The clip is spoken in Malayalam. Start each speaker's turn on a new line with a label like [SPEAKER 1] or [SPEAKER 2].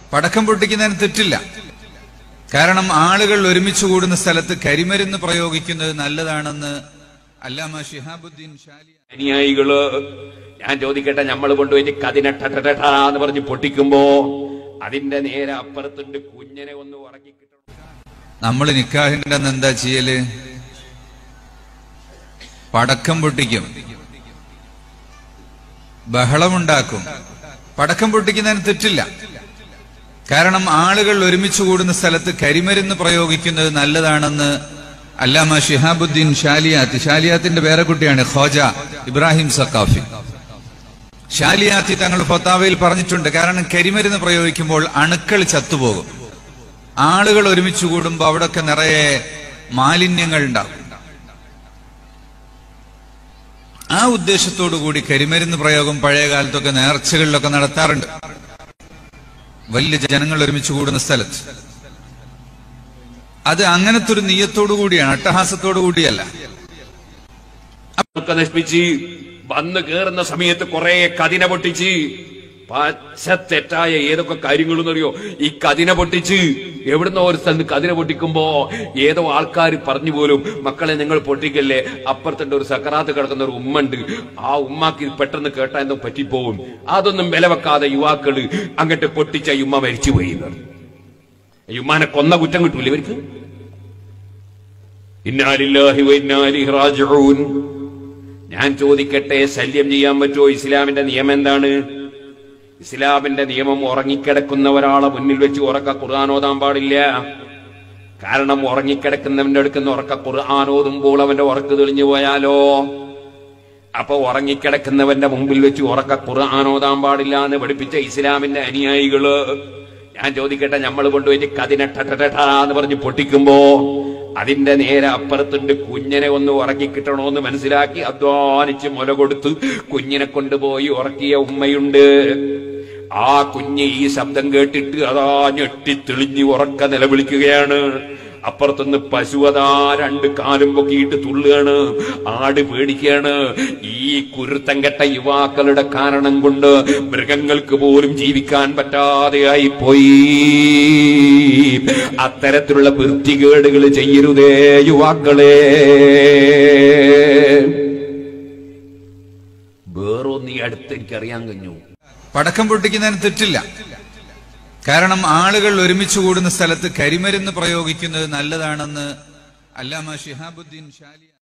[SPEAKER 1] പടക്കം പൊട്ടിക്കുന്നതിന് തെറ്റില്ല കാരണം ആളുകൾ ഒരുമിച്ച് കൂടുന്ന സ്ഥലത്ത് കരിമരുന്ന് പ്രയോഗിക്കുന്നത് നല്ലതാണെന്ന് അല്ലാമ ഷിഹാബുദ്ദീൻ ഷാലി
[SPEAKER 2] അനുയായികള് ഞാൻ ചോദിക്കട്ടെ നമ്മൾ കൊണ്ടുപോയിട്ട് കതിനട്ടാ എന്ന് പറഞ്ഞ് പൊട്ടിക്കുമ്പോ അതിന്റെ നേരെ അപ്പുറത്തുണ്ട് കുഞ്ഞിനെ ഒന്ന് ഉറക്കി കിട്ടണം
[SPEAKER 1] നമ്മൾ നിക്കാഹിന്റെ അന്ന് എന്താ ചെയ്യല് പടക്കം പൊട്ടിക്കും ബഹളമുണ്ടാക്കും പടക്കം പൊട്ടിക്കുന്നതിന് തെറ്റില്ല കാരണം ആളുകൾ ഒരുമിച്ച് കൂടുന്ന സ്ഥലത്ത് കരിമരുന്ന് പ്രയോഗിക്കുന്നത് നല്ലതാണെന്ന് അല്ലാമ ഷിഹാബുദ്ദീൻ ഷാലിയാത്ത് ഷാലിയാത്തിന്റെ പേരക്കുട്ടിയാണ് ഖോജ ഇബ്രാഹിം സക്കാഫി ഷാലിയാത്തി തങ്ങൾ ഫത്താവയിൽ പറഞ്ഞിട്ടുണ്ട് കാരണം കരിമരുന്ന് പ്രയോഗിക്കുമ്പോൾ അണുക്കൾ ചത്തുപോകും ആളുകൾ ഒരുമിച്ച് കൂടുമ്പോൾ അവിടൊക്കെ നിറയെ മാലിന്യങ്ങൾ ഉണ്ടാവും ആ ഉദ്ദേശത്തോടു കൂടി കരിമരുന്ന് പ്രയോഗം പഴയ കാലത്തൊക്കെ നേർച്ചകളിലൊക്കെ നടത്താറുണ്ട് വലിയ ജനങ്ങൾ ഒരുമിച്ച് കൂടുന്ന സ്ഥലത്ത് അത് അങ്ങനത്തെ ഒരു നീയത്തോടു കൂടിയാണ് അട്ടഹാസത്തോടു കൂടിയല്ല
[SPEAKER 2] ഒക്കെ നശിപ്പിച്ച് വന്ന് കേറുന്ന സമയത്ത് കുറെ കതിന പൊട്ടിച്ച് പച്ച തെറ്റായ ഏതൊക്കെ കാര്യങ്ങളെന്നറിയോ ഈ കതിന പൊട്ടിച്ച് എവിടുന്നോ ഒരു സ്ഥലത്ത് കതിന പൊട്ടിക്കുമ്പോ ഏതോ ആൾക്കാർ പറഞ്ഞു പോലും മക്കളെ നിങ്ങൾ പൊട്ടിക്കല്ലേ അപ്പുറത്തുണ്ട് ഒരു സക്കറാത്ത് കിടക്കുന്ന ഒരു ഉമ്മ ഉണ്ട് ആ ഉമ്മാക്ക് ഇത് പെട്ടെന്ന് കേട്ടാ എന്തോ പറ്റിപ്പോവും അതൊന്നും വില വെക്കാതെ യുവാക്കള് അങ്ങോട്ട് പൊട്ടിച്ച ഈ ഉമ്മ മരിച്ചുപോയി എന്ന് പറഞ്ഞു. ഈ ഉമ്മാനെ കൊന്ന കുറ്റം കിട്ടൂല ഇവർക്ക് ഇന്നാലില്ലാഹി വ ഇന്നാ ഇലൈഹി റാജിഊൻ ഞാൻ ചോദിക്കട്ടെ ശല്യം ചെയ്യാൻ പറ്റുമോ ഇസ്ലാമിന്റെ നിയമം എന്താണ് ഇസ്ലാമിന്റെ നിയമം ഉറങ്ങിക്കിടക്കുന്ന ഒരാളെ മുന്നിൽ വെച്ച് ഉറക്ക ഖുർആൻ ഓതാൻ പാടില്ല കാരണം ഉറങ്ങിക്കിടക്കുന്നവന്റെ അടുക്കുന്ന ഉറക്ക ഖുർആൻ ഓതുമ്പോൾ അവന്റെ ഉറക്ക് തെളിഞ്ഞു പോയാലോ അപ്പൊ ഉറങ്ങിക്കിടക്കുന്നവന്റെ മുമ്പിൽ വെച്ച് ഉറക്ക ഖുർആൻ ഓതാൻ പാടില്ല എന്ന് പഠിപ്പിച്ച ഇസ്ലാമിന്റെ അനുയായികള് ഞാൻ ചോദിക്കട്ടെ നമ്മൾ കൊണ്ടുപോയിട്ട് കതിനട്ടാ എന്ന് പറഞ്ഞ് പൊട്ടിക്കുമ്പോ അതിന്റെ നേരെ അപ്പുറത്തുണ്ട് കുഞ്ഞിനെ ഒന്ന് ഉറക്കി കിട്ടണോന്ന് മനസ്സിലാക്കി അധ്വാനിച്ച് മുല കൊടുത്ത് കുഞ്ഞിനെ കൊണ്ടുപോയി ഉറക്കിയ ഉമ്മയുണ്ട് ആ കുഞ്ഞ് ഈ ശബ്ദം കേട്ടിട്ട് അതാ ഞെട്ടി തെളിഞ്ഞ് ഉറക്ക നിലവിളിക്കുകയാണ് അപ്പുറത്തുനിന്ന് പശു അതാ രണ്ട് കാലും പൊക്കിയിട്ട് തുള്ളുകയാണ് ആട് പേടിക്കുകയാണ് ഈ കുരുത്തം കെട്ട യുവാക്കളുടെ കാരണം കൊണ്ട് മൃഗങ്ങൾക്ക് പോലും ജീവിക്കാൻ പറ്റാതെയായി പോയി അത്തരത്തിലുള്ള വൃത്തികേടുകൾ ചെയ്യരുതേ യുവാക്കളെ വേറൊന്ന് ഈ അടുത്ത് എനിക്കറിയാൻ കഴിഞ്ഞു
[SPEAKER 1] പടക്കം പൊട്ടിക്കുന്നതിന് തെറ്റില്ല കാരണം ആളുകൾ ഒരുമിച്ച് കൂടുന്ന സ്ഥലത്ത് കരിമരുന്ന് പ്രയോഗിക്കുന്നത് നല്ലതാണെന്ന് അല്ലാമ ഷിഹാബുദ്ദീൻ ഷാലി